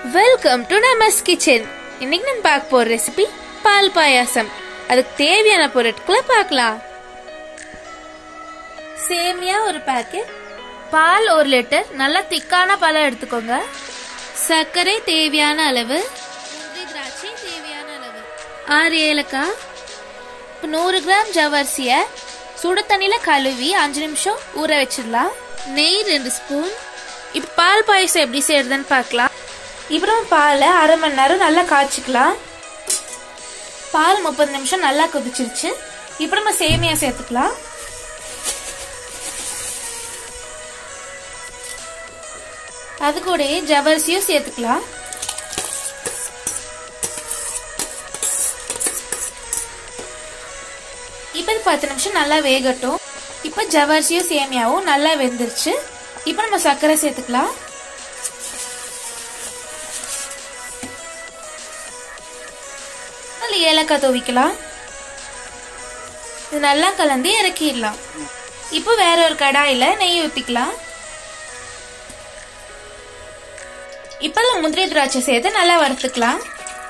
welcome to நமஸ் kitchen இன்னைக்கு நம்ம பார்க்க போற ரெசிபி பால் பாயாசம் அதுக்கு தேவையான பொருட்களை பார்க்கலாம் சேமியா ஒரு பாக்கெட் பால் ஒரு லிட்டர் நல்லா திக்கான பாலை எடுத்துக்கோங்க சர்க்கரை தேவையான அளவு முந்திரி திராட்சை தேவையான அளவு ஆறு ஏலக்காய் இப்போ நூறு கிராம் ஜவரிசியை சுடு தண்ணியில் கழுவி அஞ்சு நிமிஷம் ஊற வச்சிடலாம் நெய் ரெண்டு ஸ்பூன் இப்போ பால் பாயசம் எப்படி செய்யறதுன்னு பார்க்கலாம் இப்போ நம்ம பாலை அரை மணி நேரம் நல்லா காய்ச்சிக்கலாம் பால் முப்பது நிமிஷம் நல்லா கொதிச்சிருச்சு இப்போ நம்ம சேமியா சேர்த்துக்கலாம் அது கூட ஜவரிசியும் சேர்த்துக்கலாம் இப்போ இது பத்து நிமிஷம் நல்லா வேகட்டும் இப்போ ஜவரிசியும் சேமியாவும் நல்லா வெந்துருச்சு இப்போ நம்ம சர்க்கரை சேர்த்துக்கலாம் அதில் ஏலக்காய் துவிக்கலாம் இது நல்லா கலந்து இறக்கிடலாம் இப்போ வேற ஒரு கடாயில் நெய் ஊற்றிக்கலாம் இப்போ அதில் முந்திரி திராட்சை சேர்த்து நல்லா வறுத்துக்கலாம்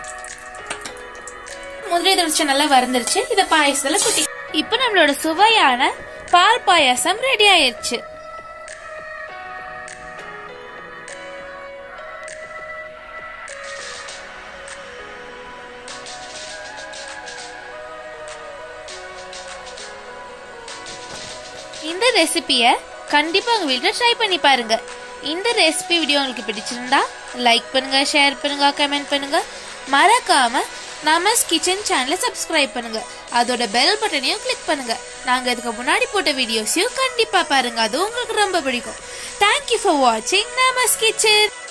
முந்திரி திராட்சை நல்லா வறுந்துருச்சு இதை பாயசத்தில் குட்டி இப்போ நம்மளோட சுவையான பால் பாயாசம் ரெடி ஆயிருச்சு இந்த ரெசிபியை கண்டிப்பா உங்க வீட்டில் ட்ரை பண்ணி பாருங்க இந்த ரெசிபி வீடியோ உங்களுக்கு பிடிச்சிருந்தா லைக் பண்ணுங்க ஷேர் பண்ணுங்க கமெண்ட் பண்ணுங்க மறக்காம நமஸ் கிச்சன் சேனலை சப்ஸ்கிரைப் பண்ணுங்க அதோட பெல் பட்டனையும் கிளிக் பண்ணுங்க நாங்க இதுக்கு முன்னாடி போட்ட வீடியோஸையும் கண்டிப்பா பாருங்க அது உங்களுக்கு ரொம்ப பிடிக்கும் தேங்க்யூ ஃபார் வாட்சிங் நமஸ் கிச்சன்